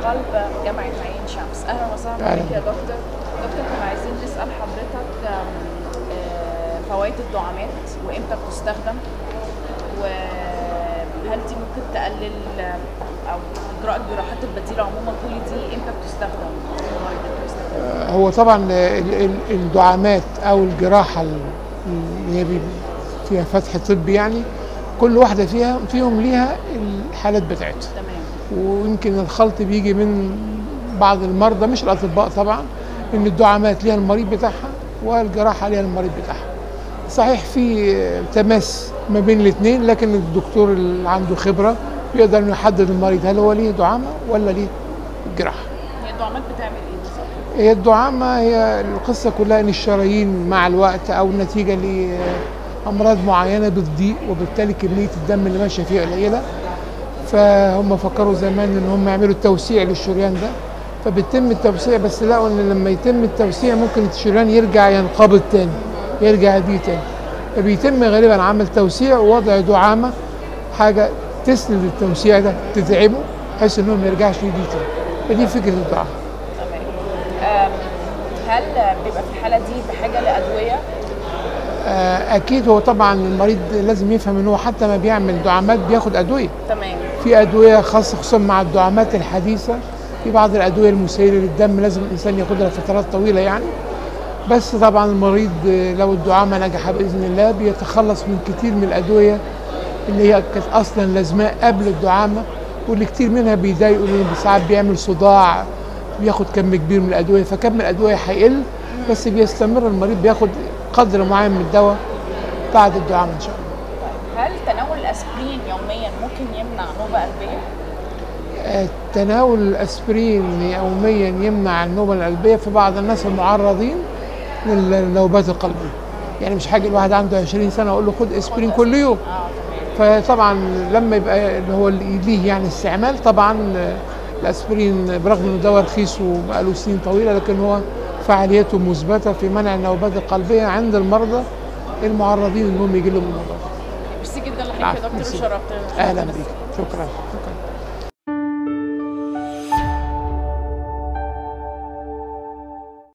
القلب جامعة عين شمس أهلا وسهلا أهلا بك يا دكتور دكتور كنا عايزين نسأل حضرتك آم، آه، فوائد الدعامات وإمتى بتستخدم وهل دي ممكن تقلل آه، أو إجراء الجراحات البديلة عموما كل دي إمتى بتستخدم؟ المريض إمتى بيستخدم؟ هو طبعا ال- ال- الدعامات او الجراحه ال- اللي هي بي- فيها فتح طبي يعني كل واحده فيها فيهم ليها الحالات بتاعتها تمام ويمكن الخلط بيجي من بعض المرضى مش الاطباء طبعا ان الدعامات ليها المريض بتاعها والجراحه ليها المريض بتاعها صحيح في تماس ما بين الاثنين لكن الدكتور اللي عنده خبره بيقدر انه يحدد المريض هل هو ليه دعامه ولا ليه جراحه هي الدعامات بتعمل إيه بالظبط؟ هي الدعامة هي القصة كلها إن الشرايين مع الوقت أو نتيجة لأمراض معينة بتضيق وبالتالي كمية الدم اللي ماشية فيها قليلة فهم فكروا زمان إن هم يعملوا توسيع للشريان ده فبيتم التوسيع بس لقوا إن لما يتم التوسيع ممكن الشريان يرجع ينقبض تاني يرجع يضيق تاني فبيتم غالبا عمل توسيع ووضع دعامة حاجة تسند التوسيع ده تتعبه بحيث إنه ما يرجعش يضيق تاني فدي فكرة الدعامة تمام آم، هل بيبقى في الحالة دي بحاجة لأدوية؟ آه، اكيد هو طبعا المريض لازم يفهم ان هو حتى ما بيعمل دعامات بياخد ادويه تمام في ادويه خاصه خصوصا مع الدعامات الحديثه في بعض الادويه المسيله للدم لازم الانسان ياخدها لفترات طويله يعني بس طبعا المريض آه، لو الدعامه نجح باذن الله بيتخلص من كتير من الادويه اللي هي كانت اصلا لازمه قبل الدعامه واللي كتير منها بيضايقوا لانه ساعات بيعمل صداع بياخد كم كبير من الادويه فكم الادويه هيقل بس بيستمر المريض بياخد قدر معين من الدواء بعد الدعامه ان شاء الله هل تناول الاسبرين يوميا ممكن يمنع نوبه قلبيه؟ آه، تناول الاسبرين يوميا يمنع النوبه القلبيه في بعض الناس المعرضين للنوبات القلبيه يعني مش حاجه الواحد عنده 20 سنه اقول له خد اسبرين كل يوم اه تمام فطبعا لما يبقى اللي هو اللي ليه يعني استعمال طبعا آه، الاسبرين برغم انه دواء رخيص وبقاله سنين طويله لكن هو فعاليته مثبته في منع النوبات القلبيه عند المرضى المعرضين انهم يجي لهم النوبات ميرسي جدا لحضرتك العفو، يا دكتور ميرسي. وشرفتنا اهلا بيك شكرا